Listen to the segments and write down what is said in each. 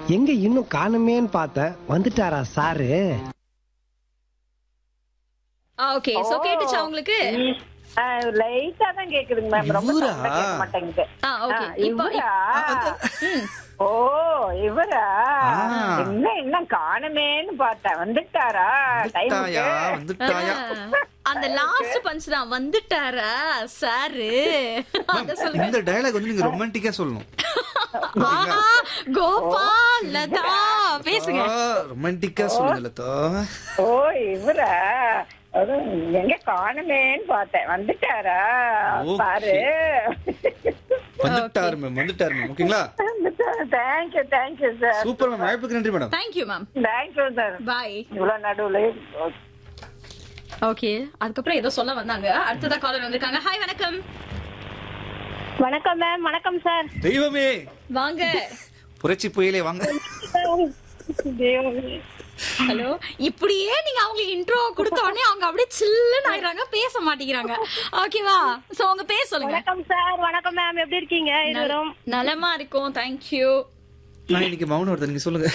எங்க இன்னும் காணுமேன்னு பார்த்தேன் வந்துட்டாரா சாரு ஓகே சோ கேட்டுச்சா உங்களுக்கு லைட்டா தான் கேக்குதுங்க மேம் ரொம்ப இவரா? sound ஆ கேட்க மாட்டேங்குது ஆ ஓகே ஆ, இப்போ இவரா? ம். ஓ இவரா ஆ. என்ன என்ன காணுமேன்னு பார்த்தேன் வந்துட்டாரா வந்துட்டாயா டைமுக்கு வந்துட்டாயா ஆ, அந்த லாஸ்ட் பஞ்ச் தான் வந்துட்டாரா சாரு அத சொல்லுங்க இந்த டயலாக் வந்து நீங்க ரொமான்டிக்கா சொல்லணும் ஆஹா, கோபால் லதா பேசுங்க ரொமான்டிக்கா சொல்லுங்க லதா ஓ இவரா அதுவும் எங்க காணுமேன்னு பார்த்தேன் வந்துட்டாரா Okay. பாரு வந்துட்டாரு மேம் வந்துட்டாரு மேம் ஓகேங்களா thank you thank you sir super ma'am வாய்ப்புக்கு நன்றி madam thank you ma'am thank you sir bye இவ்வளவு நடுவுல ஓகே அதுக்கப்புறம் ஏதோ சொல்ல வந்தாங்க அடுத்ததா காலர் வந்திருக்காங்க ஹாய் வணக்கம் வணக்கம் மேம் வணக்கம் சார் தெய்வமே வாங்க புரட்சி புயலே வாங்க ஹலோ இப்படியே நீங்க அவங்களுக்கு இன்ட்ரோ கொடுத்த உடனே அவங்க அப்படியே சில்லுன்னு ஆயிடுறாங்க பேச மாட்டேங்கிறாங்க ஓகேவா சோ உங்க பேர் சொல்லுங்க வணக்கம் சார் வணக்கம் மேம் எப்படி இருக்கீங்க இருவரும் நலமா இருக்கும் தேங்க்யூ நான் இன்னைக்கு மௌனம் வருது நீங்க சொல்லுங்க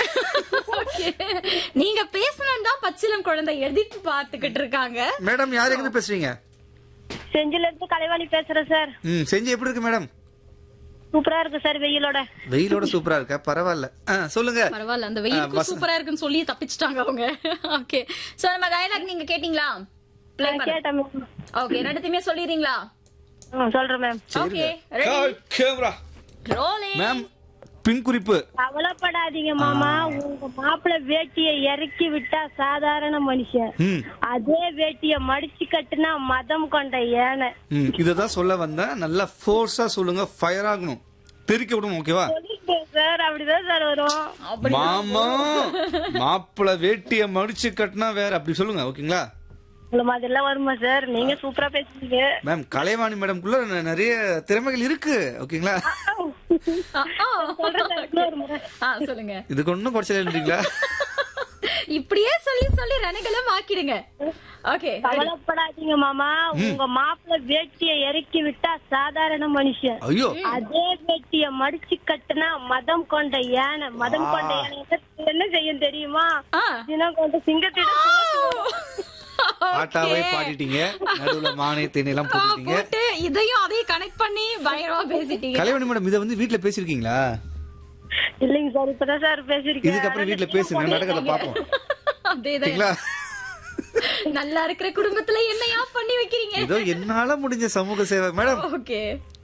நீங்க பேசணும் தான் பச்சிலம் குழந்தை எழுதிட்டு பாத்துக்கிட்டு இருக்காங்க மேடம் யார் எங்க பேசுறீங்க செஞ்சில இருந்து கலைவாணி பேசுறேன் சார் ம் செஞ்சு எப்படி இருக்கு மேடம் சூப்பரா இருக்கு சார் வெயிலோட வெயிலோட சூப்பரா இருக்கா பரவாயில்ல ஆ, சொல்லுங்க பரவாயில்ல அந்த ஆ, வெயிலுக்கு வச- சூப்பரா இருக்குன்னு சொல்லி தப்பிச்சிட்டாங்க அவங்க ஓகே சோ நம்ம டயலாக் நீங்க கேட்டீங்களா ப்ளே பண்ண கேட்டேன் மேம் ஓகே ரெண்டுத்தையுமே சொல்லிடுறீங்களா ம், சொல்றேன் ma'am okay ready camera rolling ma'am பின் குறிப்பு கவலைப்படாதீங்க மாமா உங்க மாப்பிள்ளை வேட்டியை இறக்கி விட்டா சாதாரண மனுஷன் ம் அதே வேட்டிய மடிச்சு கட்டுனா மதம் கொண்ட யானை ம் இததான் சொல்ல வந்தேன் நல்லா ஃபோர்ஸா சொல்லுங்க ஃபயர் ஆகணும் தெறிக்க விடணும் ஓகேவா சொல்லிட்டேன் சார் அப்படிதான் சார் வரும் மாமா மாப்பிள வேட்டிய மடிச்சு கட்டினா வேற அப்படி சொல்லுங்க ஓகேங்களா உங்களை மாதிரிலாம் வருமா சார் நீங்க சூப்பரா பேசுறீங்க மேம் கலைவாணி மேடம்குள்ள ந- நிறைய திறமைகள் இருக்கு ஓகேங்களா ஆ, ஆ. சொல்றேன் சார் இன்னொரு முறை ஆ சொல்லுங்க இதுக்கு ஒன்னும் குறைச்சல இல்லைங்களா இப்படியே சொல்லி சொல்லி ரணகலம் ஆக்கிடுங்க ஓகே கவலைப்படாதீங்க மாமா உங்க மாப்பிள்ளை வேட்டிய இறக்கி விட்டா சாதாரண மனுஷன் ஐயோ அதே வேட்டிய மடிச்சு கட்டுனா மதம் கொண்ட யானை மதம் கொண்ட யானை என்ன- என்ன செய்யும் தெரியுமா ஆ தினம் கொண்ட சிங்கத்திடம் பாட்டாவே பாடிட்டீங்க நடுவுல மானே தேனி எல்லாம் ஆ, போட்டுட்டீங்க போட்டு இதையும் அதையும் கனெக்ட் பண்ணி பயங்கரமா பேசிட்டீங்க கலைவாணி மேடம் இதை வந்து வீட்ல பேசிருக்கீங்களா இல்லைங்க சார் இப்பதான் சார் பேசிருக்கேன் இதுக்கப்புறம் வீட்ல பேசுங்க நடக்கிறத பாப்போம் அதேதான் ஓகேங்களா நல்லா இருக்கிற குடும்பத்துல என்னையா பண்ணி வைக்கிறீங்க ஏதோ என்னால முடிஞ்ச சமூக சேவை மேடம் ஓகே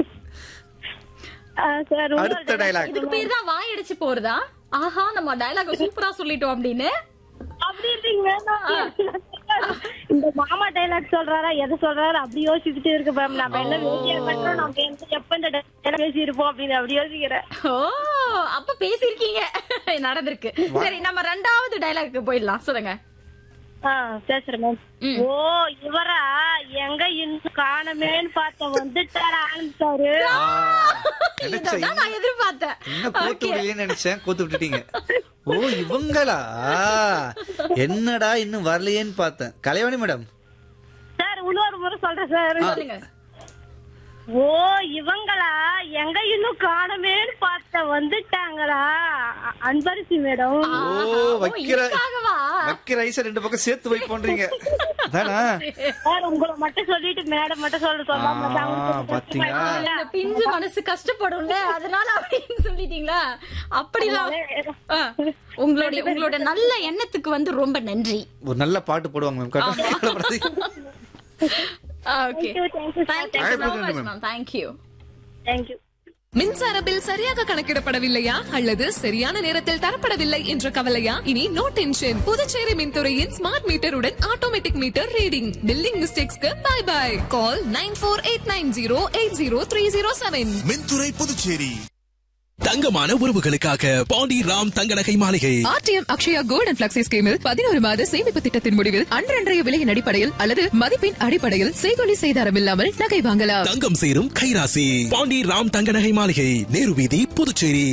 ஆ, சார் இன்னொரு அடுத்த டைலாக் இதுக்கு பேர் தான் வாய் அடிச்சு போறதா ஆஹா நம்ம டயலாக் சூப்பரா சொல்லிட்டோம் அப்படின்னு அப்படி இல்லைங்க இந்த மாமா டைலாக் சொல்றாரா எதை சொல்றாரு அப்படி யோசிச்சுட்டு இருக்கு மேம் நம்ம என்ன வேட்டியா கட்டுறோம் நம்ம எந்த எப்ப இந்த dialogue பேசியிருப்போம் அப்படின்னு அப்படி யோசிக்கிறேன் ஓ அப்ப பேசிருக்கீங்க நடந்திருக்கு சரி நம்ம ரெண்டாவது டயலாக்கு போயிடலாம் சொல்லுங்க ஆ பேசுறேன் மேம் ம். ஓ இவரா எங்க இன்னும் காணமேன்னு பார்த்த வந்துட்டாரா ஆனந்த் சாரு நினைச்சேன் இதான் நான் எதிர்பார்த்தேன் என்ன கோத்து விடலையேன்னு நினைச்சேன் கோத்து விட்டுட்டீங்க ஓ இவங்களா என்னடா இன்னும் வரலையேன்னு பார்த்தேன் கலைவாணி மேடம் சார் இன்னொரு முறை சொல்றேன் சார் சொல்லுங்க ஓ இவங்களா எங்க இன்னும் காணமேன்னு பார்த்த வந்துட்டாங்களா அ- அன்பரசி மேடம் ஓ வைக்கிற இதுக்காகவா? வைக்கிற ஐஸ ரெண்டு பக்கம் சேர்த்து வை பண்றீங்க தானா சார் உங்களை மட்டும் சொல்லிட்டு மேடம் மட்டும் சொல்ல சொல்லாம ஆ, பாத்தீங்களா? இந்த பிஞ்சு மனசு கஷ்டப்படும்ல அதனால அப்படின்னு சொல்லிட்டீங்களா அப்படிலாம் ஆ, உங்களுடைய உங்களோட நல்ல எண்ணத்துக்கு வந்து ரொம்ப நன்றி ஒரு நல்ல பாட்டு போடுவாங்க மேம் கவலைப்படாதீங்க ஓகே தேங்க்யூ தேங்க்யூ வாய்ப்பு so நன்றி, much மேம் தேங்க்யூ தேங்க்யூ மின்சார பில் சரியாக கணக்கிடப்படவில்லையா அல்லது சரியான நேரத்தில் தரப்படவில்லை என்ற கவலையா இனி நோ டென்ஷன் புதுச்சேரி மின்துறையின் ஸ்மார்ட் மீட்டருடன் ஆட்டோமேட்டிக் மீட்டர் ரீடிங் பில்லிங் மிஸ்டேக்ஸ்க்கு bye bye call nine four eight nine zero eight zero three zero seven மின்துறை புதுச்சேரி தங்கமான உறவுகளுக்காக பாண்டி ராம் தங்க நகை மாளிகை RTM Akshaya gold and flexi ஸ்கீமில் பதினோரு மாத சேமிப்பு திட்டத்தின் முடிவில் அன்றன்றைய விலையின் அடிப்படையில் அல்லது மதிப்பின் அடிப்படையில் செய்கொலி செய்தாரம் இல்லாமல் நகை வாங்கலாம் தங்கம் சேரும் கைராசி பாண்டி ராம் தங்க நகை மாளிகை நேரு வீதி புதுச்சேரி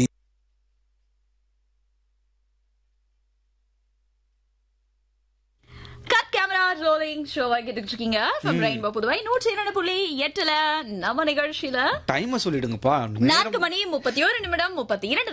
கட் கேமரா ரோலிங் ஷோவா கேட்டுட்டு இருக்கீங்க from ரெயின்போ புதுவை நூற்றி இரண்டு புள்ளி எட்டுல நம்ம நிகழ்ச்சியில டைம சொல்லிடுங்கப்பா நேரம் நான்கு மணி முப்பத்தி ஒரு நிமிடம் முப்பத்தி இரண்டு